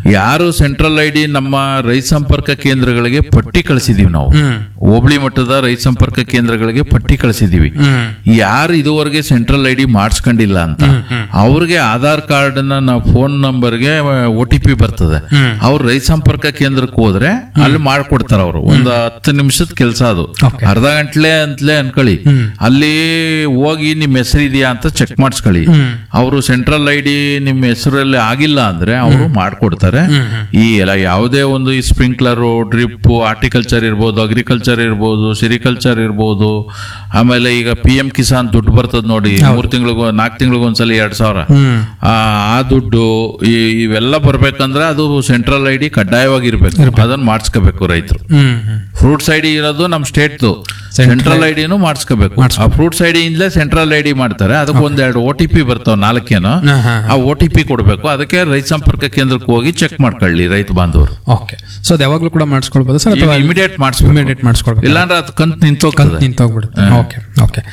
ಯಾರು central ID ನಮ್ಮ ರೈತ ಸಂಪರ್ಕ ಕೇಂದ್ರಗಳಿಗೆ ಪಟ್ಟಿ ಕಳಿಸಿದೀವಿ ನಾವು ಹ್ಮ್ ಹೋಬಳಿ ಮಟ್ಟದ ರೈತ ಸಂಪರ್ಕ ಕೇಂದ್ರಗಳಿಗೆ ಪಟ್ಟಿ ಕಳಿಸಿದೀವಿ ಹ್ಮ್ ಯಾರು ಇದುವರೆಗೆ ಸೆಂಟ್ರಲ್ ಐಡಿ ಮಾಡಿಸ್ಕೊಂಡಿಲ್ಲ ಅಂತ ಅವ್ರಿಗೆ ಆಧಾರ್ ಕಾರ್ಡ್ ನ ನಾವು ಫೋನ್ ನಂಬರ್ಗೆ ಒ ಟಿ ಪಿ ಬರ್ತದೆ ಹ್ಮ್. ಅವ್ರು ರೈತ ಸಂಪರ್ಕ ಕೇಂದ್ರಕ್ಕೆ ಹೋದ್ರೆ ಅಲ್ಲಿ ಮಾಡ್ಕೊಡ್ತಾರ ಅವರು ಒಂದು ಹತ್ತು ನಿಮಿಷದ ಕೆಲಸ ಅದು Okay. ಅರ್ಧ ಗಂಟ್ಲೆ ಅಂತಲೇ ಅನ್ಕೊಳ್ಳಿ ಅಲ್ಲಿ ಹೋಗಿ ನಿಮ್ ಹೆಸರು ಇದೆಯಾ ಅಂತ ಚೆಕ್ ಮಾಡಿಸ್ಕೊಳ್ಳಿ ಹ್ಮ್. ಅವರು ಸೆಂಟ್ರಲ್ ಐಡಿ ನಿಮ್ಮ ಹೆಸರಲ್ಲಿ ಆಗಿಲ್ಲ ಅಂದ್ರೆ ಅವರು ಮಾಡ್ಕೊಡ್ತಾರೆ ಈ ಎಲ್ಲ ಯಾವುದೇ ಒಂದು ಈ ಸ್ಪ್ರಿಂಕ್ಲರ್ ಡ್ರಿಪ್ ಆರ್ಟಿಕಲ್ಚರ್ ಇರ್ಬೋದು ಅಗ್ರಿಕಲ್ಚರ್ ಇರ್ಬೋದು ಸಿರಿಕಲ್ಚರ್ ಇರ್ಬೋದು ಆಮೇಲೆ ಈಗ ಪಿ ಎಂ ಕಿಸಾನ್ ದುಡ್ಡು ಬರ್ತದ ನೋಡಿ ಮೂರ್ ತಿಂಗಳಿಗೂ ನಾಲ್ಕು ತಿಂಗಳಿಗೂ ಒಂದ್ಸಲ ಎರಡ್ ಸಾವಿರ ಹ್ಮ್ ಆ ಆ ದುಡ್ಡು ಈ ಇವೆಲ್ಲ ಬರ್ಬೇಕಂದ್ರೆ ಅದು ಸೆಂಟ್ರಲ್ ಐಡಿ ಕಡ್ಡಾಯವಾಗಿರ್ಬೇಕು ಅದನ್ನ ಮಾಡಿಸ್ಕೋಬೇಕು ರೈತರು ಹ್ಮ್ ಹ್ಮ್ ಫ್ರೂಟ್ಸ್ ಐಡಿ ಇರೋದು ನಮ್ಮ ಸ್ಟೇಟ್ದು ಸೆಂಟ್ರಲ್ ಐಡಿನೂ ಮಾಡಿಸ್ಕೋಬೇಕು ಆ ಫ್ರೂಟ್ಸ್ ಐಡಿ ಇಂದಲೇ ಸೆಂಟ್ರಲ್ ಐಡಿ ಮಾಡ್ತಾರೆ ಅದಕ್ಕೆ ಒಂದೆರಡು ಓ ಟಿ ಪಿ ಬರ್ತಾವ ನಾಲ್ಕೇನೋ ಹಾ, ಹಾ. ಆ ಓ ಟಿ ಪಿ ಕೊಡಬೇಕು ಅದಕ್ಕೆ ರೈತ ಸಂಪರ್ಕ ಕೇಂದ್ರಕ್ಕೆ ಹೋಗಿ ಚೆಕ್ ಮಾಡ್ಕೊಳ್ಳಿ ರೈತ ಬಾಂಧವರು ಓಕೆ ಸೊ ಅದು ಯಾವಾಗಲೂ ಕೂಡ ಮಾಡಿಸ್ಕೊಳ್ಬೋದು ಸರ್ ಅಥವಾ ಇಮಿಡಿಯೇಟ್ ಮಾಡಿಸ್ಬೇಕು ಇಮಿಡಿಯೇಟ್ ಮಾಡಿಸ್ಕೊಳ್ಬೇಕು ಇಲ್ಲಾಂದ್ರೆ ಅದು ಕಂತು ಕಂತು ನಿಂತೋಗ್ತದೆ ನಿಂತೋಗ್ಬಿಡುತ್ತೆ ಓಕೆ ಓಕೆ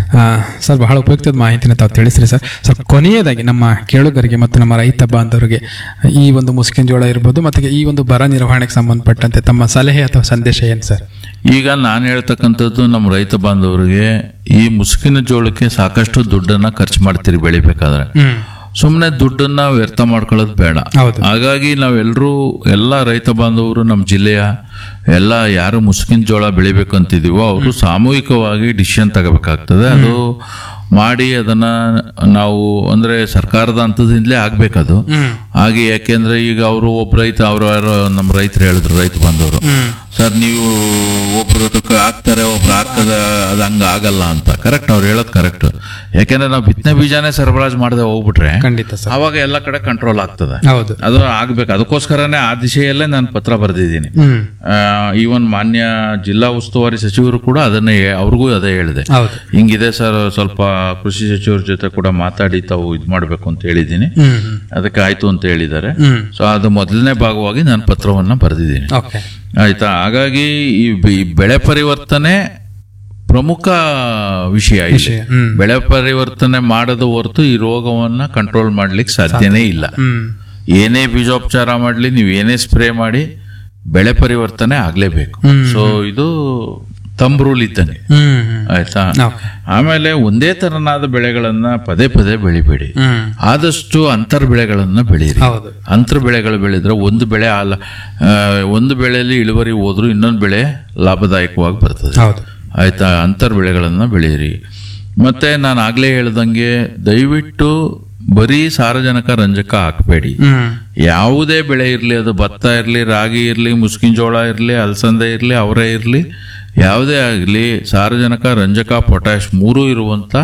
ಸರ್ ಬಹಳ ಉಪಯುಕ್ತದ ಮಾಹಿತಿನ ತಾವು ತಿಳಿಸ್ರಿ ಸರ್ ಸರ್ ಕೊನೆಯದಾಗಿ ನಮ್ಮ ಕೇಳುಗರಿಗೆ ಮತ್ತು ನಮ್ಮ ರೈತ ಬಾಂಧವರಿಗೆ ಈ ಒಂದು ಮುಸ್ಕಿನ ಜೋಳ ಇರ್ಬೋದು ಮತ್ತು ಈ ಒಂದು ಬರ ನಿರ್ವಹಣೆಗೆ ಸಂಬಂಧಪಟ್ಟಂತೆ ತಮ್ಮ ಸಲಹೆ ಅಥವಾ ಸಂದೇಶ ಏನು ಸರ್ ಈಗ ನಾನು ಹೇಳ್ತಕ್ಕಂಥದ್ದು ನಮ್ಮ ರೈತ ಬಾಂಧವರಿಗೆ ಈ ಮುಸುಕಿನ ಜೋಳಕ್ಕೆ ಸಾಕಷ್ಟು ದುಡ್ಡನ್ನ ಖರ್ಚು ಮಾಡ್ತೀರಿ ಬೆಳಿಬೇಕಾದ್ರೆ ಹ್ಮ್ ಸುಮ್ಮನೆ ದುಡ್ಡನ್ನ ವ್ಯರ್ಥ ಮಾಡ್ಕೊಳ್ಳೋದು ಬೇಡ ಹೌದು ಹಾಗಾಗಿ ನಾವೆಲ್ಲರೂ ಎಲ್ಲ ರೈತ ಬಾಂಧವರು ನಮ್ಮ ಜಿಲ್ಲೆಯ ಎಲ್ಲ ಯಾರು ಮುಸುಕಿನ ಜೋಳ ಬೆಳಿಬೇಕು ಅಂತಿದೀವೋ ಅವರು ಸಾಮೂಹಿಕವಾಗಿ ಡಿಸಿಷನ್ ತಗೋಬೇಕಾಗ್ತದೆ ಅದು ಮಾಡಿ ಅದನ್ನ ನಾವು ಅಂದ್ರೆ ಸರ್ಕಾರದ ಹಂತದಿಂದಲೇ ಆಗ್ಬೇಕದು ಹ್ಮ್ ಹಾಗೆ ಯಾಕೆಂದ್ರೆ ಈಗ ಅವರು ಒಬ್ಬ ರೈತ ಅವರು ಯಾರೋ ನಮ್ಮ ರೈತರು ಹೇಳಿದ್ರು ರೈತ ಬಂದವರು ಹ್ಮ್ ಸರ್ ನೀವು ಒಬ್ರು ಅದಕ್ಕೆ ಹಾಕ್ತಾರೆ ಒಬ್ರು ಹಾಕದ ಅದು ಹಂಗ ಆಗಲ್ಲ ಅಂತ ಕರೆಕ್ಟ್ ಅವ್ರು ಹೇಳೋದು ಕರೆಕ್ಟ್ ಯಾಕೆಂದ್ರೆ ನಾವು ಬಿತ್ತನೆ ಬೀಜನೇ ಸರಬರಾಜು ಮಾಡದೆ ಹೋಗ್ಬಿಟ್ರೆ ಖಂಡಿತ ಸರ್ ಅವಾಗ ಎಲ್ಲ ಕಡೆ ಕಂಟ್ರೋಲ್ ಆಗ್ತದೆ ಹೌದು ಅದು ಆಗ್ಬೇಕು ಅದಕ್ಕೋಸ್ಕರನೇ ಆ ದಿಶೆಯಲ್ಲೇ ನಾನು ಪತ್ರ ಬರೆದಿದ್ದೀನಿ ಹ್ಮ್ ಈವನ್ ಮಾನ್ಯ ಜಿಲ್ಲಾ ಉಸ್ತುವಾರಿ ಸಚಿವರು ಕೂಡ ಅದನ್ನೇ ಹೇ- ಅವ್ರಿಗೂ ಅದೇ ಹೇಳಿದೆ ಹೌದು ಹಿಂಗಿದೆ ಸರ್ ಸ್ವಲ್ಪ ಕೃಷಿ ಸಚಿವರ ಜೊತೆ ಕೂಡ ಮಾತಾಡಿ ತಾವು ಇದು ಮಾಡಬೇಕು ಅಂತ ಹೇಳಿದ್ದೀನಿ ಹ್ಮ್ ಹ್ಮ್ ಅದಕ್ಕೆ ಆಯ್ತು ಅಂತ ಹೇಳಿದ್ದಾರೆ ಹ್ಮ್ ಸೊ ಅದು ಮೊದಲನೇ ಭಾಗವಾಗಿ ನಾನು ಪತ್ರವನ್ನ ಬರೆದಿದ್ದೀನಿ ಓಕೆ ಆಯ್ತಾ ಹಾಗಾಗಿ ಈ ಬೆ- ಈ ಬೆಳೆ ಪರಿವರ್ತನೆ ಪ್ರಮುಖ ವಿಷಯ ಇಲ್ಲಿ. ವಿಷಯ ಹ್ಮ್ ಬೆಳೆ ಪರಿವರ್ತನೆ ಮಾಡದ ಹೊರತು ಈ ರೋಗವನ್ನ ಕಂಟ್ರೋಲ್ ಮಾಡ್ಲಿಕ್ಕೆ ಸಾಧ್ಯನೇ ಇಲ್ಲ ಹ್ಮ್ ಏನೇ ಬೀಜೋಪಚಾರ ಮಾಡಲಿ ನೀವು ಏನೇ ಸ್ಪ್ರೇ ಮಾಡಿ ಬೆಳೆ ಪರಿವರ್ತನೆ ಆಗ್ಲೇಬೇಕು ಹ್ಮ್. ಸೊ ಇದು ತಂಬ್ ರೂಲ್ ಇದ್ದಂಗೆ ಹ್ಮ್ ಹ್ಮ್ ಆಯ್ತಾ ಓಕೆ ಆಮೇಲೆ ಒಂದೇ ತರನಾದ ಬೆಳೆಗಳನ್ನ ಪದೇ ಪದೇ ಬೆಳಿಬೇಡಿ ಹ್ಮ್ ಆದಷ್ಟು ಅಂತರ್ ಬೆಳೆಗಳನ್ನ ಬೆಳೀರಿ ಹೌದು ಅಂತರ ಬೆಳೆಗಳು ಬೆಳೆದ್ರೆ ಒಂದು ಬೆಳೆ ಅಲ್ಲ ಆ, ಒಂದು ಬೆಳೆಯಲ್ಲಿ ಇಳುವರಿ ಹೋದ್ರು ಇನ್ನೊಂದು ಬೆಳೆ ಲಾಭದಾಯಕವಾಗಿ ಬರ್ತದೆ ಹೌದು ಆಯ್ತಾ ಅಂತರ್ ಬೆಳೆಗಳನ್ನ ಬೆಳೀರಿ ಮತ್ತೆ ನಾನು ಆಗ್ಲೇ ಹೇಳ್ದಂಗೆ ದಯವಿಟ್ಟು ಬರೀ ಸಾರಜನಕ ರಂಜಕ ಹಾಕಬೇಡಿ ಹ್ಮ್ ಯಾವುದೇ ಬೆಳೆ ಇರಲಿ ಅದು ಭತ್ತ ಇರಲಿ ರಾಗಿ ಇರಲಿ ಮುಸ್ಕಿನ ಜೋಳ ಇರಲಿ ಅಲಸಂದೆ ಇರಲಿ ಅವರೇ ಇರಲಿ ಯಾವುದೇ ಆಗಲಿ ಸಾರಜನಕ ರಂಜಕ ಪೊಟ್ಯಾಶ್ ಮೂರೂ ಇರುವಂತ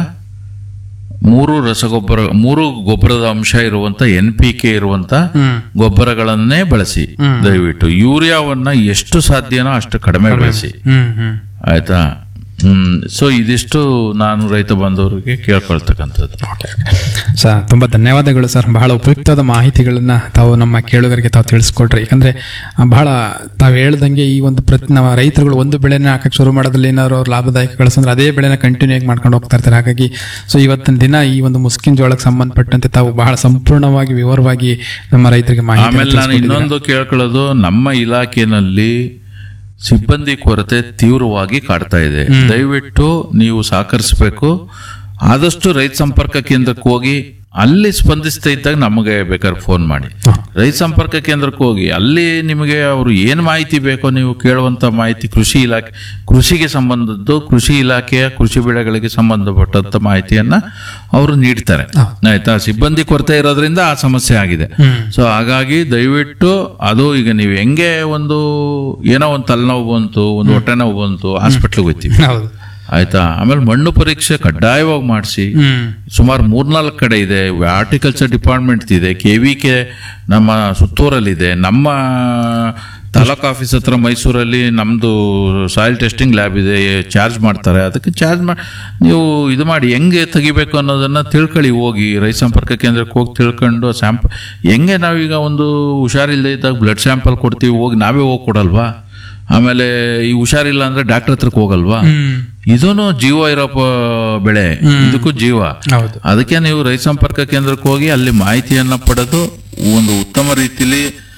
ಮೂರು ರಸಗೊಬ್ಬರ ಮೂರು ಗೊಬ್ಬರದ ಅಂಶ ಇರುವಂತ ಎನ್ ಪಿ ಕೆ ಇರುವಂತ ಹ್ಮ್ ಗೊಬ್ಬರಗಳನ್ನೇ ಬಳಸಿ ದಯವಿಟ್ಟು ಯೂರಿಯಾವನ್ನ ಎಷ್ಟು ಸಾಧ್ಯನೋ ಅಷ್ಟು ಕಡಿಮೆ ಬಳಸಿ ಹ್ಮ್ ಹ್ಮ್ ಆಯ್ತಾ ಹ್ಮ್ ಸೊ ಇದಿಷ್ಟು ನಾನು ರೈತ ಬಾಂಧವರಿಗೆ ಕೇಳ್ಕೊಳ್ತಕ್ಕಂಥದ್ದು ಓಕೆ ಸರ್ ತುಂಬ ಧನ್ಯವಾದಗಳು ಸರ್ ಬಹಳ ಉಪಯುಕ್ತವಾದ ಮಾಹಿತಿಗಳನ್ನ ತಾವು ನಮ್ಮ ಕೇಳುಗರಿಗೆ ತಾವು ತಿಳಿಸ್ಕೊಟ್ರಿ ಯಾಕಂದ್ರೆ ಆ, ಬಹಳ ತಾವು ಹೇಳ್ದಂಗೆ ಈ ಒಂದು ಪ್ರತಿ ನಮ್ಮ ರೈತರುಗಳು ಒಂದು ಬೆಳೆನ ಹಾಕಕ್ಕೆ ಶುರು ಮಾಡೋದ್ರಲ್ಲಿ ಏನಾದ್ರು ಅವ್ರು ಲಾಭದಾಯಕ ಗಳಿಸಂದ್ರೆ ಅದೇ ಬೆಳೆನ ಕಂಟಿನ್ಯೂ ಆಗಿ ಮಾಡ್ಕೊಂಡು ಹೋಗ್ತಾ ಇರ್ತಾರೆ ಹಾಗಾಗಿ ಸೊ ಇವತ್ತಿನ ದಿನ ಈ ಒಂದು ಮುಸ್ಕಿನ್ ಜೋಳಕ್ಕೆ ಸಂಬಂಧಪಟ್ಟಂತೆ ತಾವು ಬಹಳ ಸಂಪೂರ್ಣವಾಗಿ ವಿವರವಾಗಿ ನಮ್ಮ ರೈತರಿಗೆ ಮಾಹಿತಿ ಆಮೇಲೆ ನಾನು ಇನ್ನೊಂದು ಕೇಳ್ಕೊಳ್ಳೋದು ನಮ್ಮ ಇಲಾಖೆನಲ್ಲಿ ಸಿಬ್ಬಂದಿ ಕೊರತೆ ತೀವ್ರವಾಗಿ ಕಾಡ್ತಾ ಇದೆ ದಯವಿಟ್ಟು ನೀವು ಸಹಕರಿಸಬೇಕು ಆದಷ್ಟು ರೈತ ಸಂಪರ್ಕ ಕೇಂದ್ರಕ್ಕೆ ಹೋಗಿ ಅಲ್ಲಿ ಸ್ಪಂದಿಸ್ತಾ ಇದ್ದಾಗ ನಮಗೆ ಬೇಕಾದ್ರೆ ಫೋನ್ ಮಾಡಿ ರೈತ ಸಂಪರ್ಕ ಕೇಂದ್ರಕ್ಕೆ ಹೋಗಿ ಅಲ್ಲಿ ನಿಮಗೆ ಅವರು ಏನು ಮಾಹಿತಿ ಬೇಕೋ ನೀವು ಕೇಳುವಂತ ಮಾಹಿತಿ ಕೃಷಿ ಇಲಾಖೆ ಕೃಷಿಗೆ ಸಂಬಂಧದ್ದು ಕೃಷಿ ಇಲಾಖೆಯ ಕೃಷಿ ಬೆಳೆಗಳಿಗೆ ಸಂಬಂಧಪಟ್ಟಂತ ಮಾಹಿತಿಯನ್ನ ಅವರು ನೀಡ್ತಾರೆ ಆಯ್ತಾ ಸಿಬ್ಬಂದಿ ಕೊರತೆ ಇರೋದ್ರಿಂದ ಆ ಸಮಸ್ಯೆ ಆಗಿದೆ ಸೊ ಹಾಗಾಗಿ ದಯವಿಟ್ಟು ಅದು ಈಗ ನೀವು ಹೆಂಗೆ ಒಂದು ಏನೋ ಒಂದು ತಲೆನೋವು ಬಂತು ಒಂದು ಹೊಟ್ಟೆ ನೋವು ಬಂತು ಹಾಸ್ಪಿಟ್ಲಿಗೆ ಹೋಗ್ತೀವಿ ಹೌದು ಆಯ್ತಾ ಆಮೇಲೆ ಮಣ್ಣು ಪರೀಕ್ಷೆ ಕಡ್ಡಾಯವಾಗಿ ಮಾಡಿಸಿ ಹ್ಮ್ ಸುಮಾರು ಮೂರ್ನಾಲ್ಕು ಕಡೆ ಇದೆ ಹಾರ್ಟಿಕಲ್ಚರ್ ಡಿಪಾರ್ಟ್ಮೆಂಟ್ ಇದೆ ಕೆ ವಿ ಕೆ ನಮ್ಮ ಸುತ್ತೂರಲ್ಲಿದೆ ನಮ್ಮ ತಾಲೂಕ್ ಆಫೀಸ್ ಹತ್ರ ಮೈಸೂರಲ್ಲಿ ನಮ್ಮದು ಸಾಯಿಲ್ ಟೆಸ್ಟಿಂಗ್ ಲ್ಯಾಬ್ ಇದೆ ಚಾರ್ಜ್ ಮಾಡ್ತಾರೆ ಅದಕ್ಕೆ ಚಾರ್ಜ್ ಮಾಡಿ ನೀವು ಇದು ಮಾಡಿ ಹೆಂಗೆ ತೆಗಿಬೇಕು ಅನ್ನೋದನ್ನ ತಿಳ್ಕೊಳ್ಳಿ ಹೋಗಿ ರೈತ ಸಂಪರ್ಕ ಕೇಂದ್ರಕ್ಕೆ ಹೋಗಿ ತಿಳ್ಕೊಂಡು ಸ್ಯಾಂಪಲ್ ಹೆಂಗೆ ನಾವೀಗ ಒಂದು ಹುಷಾರಿಲ್ಲದೆ ಇದ್ದಾಗ ಬ್ಲಡ್ ಸ್ಯಾಂಪಲ್ ಕೊಡ್ತೀವಿ ಹೋಗಿ ನಾವೇ ಹೋಗಿ ಕೊಡಲ್ವಾ ಆಮೇಲೆ ಈ ಹುಷಾರಿಲ್ಲ ಅಂದ್ರೆ ಡಾಕ್ಟರ್ ಹತ್ರಕ್ಕೆ ಹೋಗಲ್ವಾ ಹ್ಮ್ ಇದೂನು ಜೀವ ಇರೋ ಪ- ಬೆಳೆ ಇದಕ್ಕೂ ಜೀವ ಹೌದು ಅದಕ್ಕೆ ನೀವು ರೈತ ಸಂಪರ್ಕ ಕೇಂದ್ರಕ್ಕೆ ಹೋಗಿ ಅಲ್ಲಿ ಮಾಹಿತಿಯನ್ನ ಪಡೆದು ಒಂದು ಉತ್ತಮ ರೀತಿಲಿ